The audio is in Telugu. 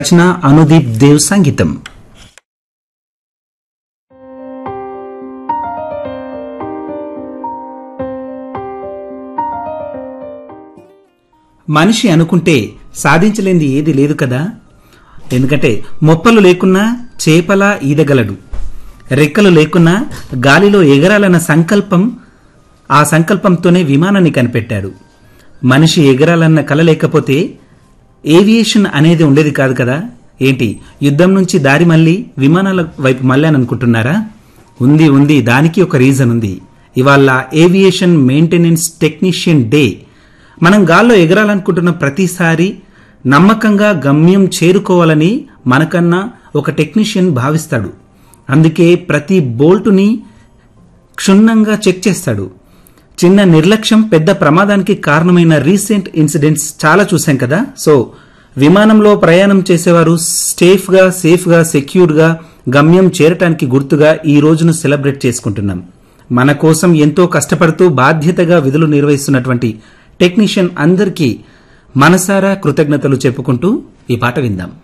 రచన అనుదీప్ దేవ్ సంగీతం మనిషి అనుకుంటే సాధించలేనిది ఏది లేదు కదా ఎందుకంటే మొప్పలు లేకున్నా చేపలా ఈదగలడు రెక్కలు లేకున్నా గాలిలో ఎగరాలన్న సంకల్పం ఆ సంకల్పంతోనే విమానాన్ని కనిపెట్టాడు మనిషి ఎగరాలన్న కల లేకపోతే ఏవియేషన్ అనేది ఉండేది కాదు కదా ఏంటి యుద్ధం నుంచి దారి మళ్ళీ విమానాల వైపు మళ్ళాననుకుంటున్నారా ఉంది ఉంది దానికి ఒక రీజన్ ఉంది ఇవాళ ఏవియేషన్ మెయింటెనెన్స్ టెక్నీషియన్ డే మనం గాల్లో ఎగరాలనుకుంటున్న ప్రతిసారి నమ్మకంగా గమ్యం చేరుకోవాలని మనకన్నా ఒక టెక్నీషియన్ భావిస్తాడు అందుకే ప్రతి బోల్టుని క్షుణ్ణంగా చెక్ చేస్తాడు చిన్న నిర్లక్ష్యం పెద్ద ప్రమాదానికి కారణమైన రీసెంట్ ఇన్సిడెంట్స్ చాలా చూశాం కదా సో విమానంలో ప్రయాణం చేసేవారు సేఫ్ గా సేఫ్ గా సెక్యూర్ గా గమ్యం చేరటానికి గుర్తుగా ఈ రోజును సెలబ్రేట్ చేసుకుంటున్నాం మన కోసం ఎంతో కష్టపడుతూ బాధ్యతగా విధులు నిర్వహిస్తున్నటువంటి టెక్నీషియన్ అందరికీ మనసారా కృతజ్ఞతలు చెప్పుకుంటూ ఈ పాట విందాం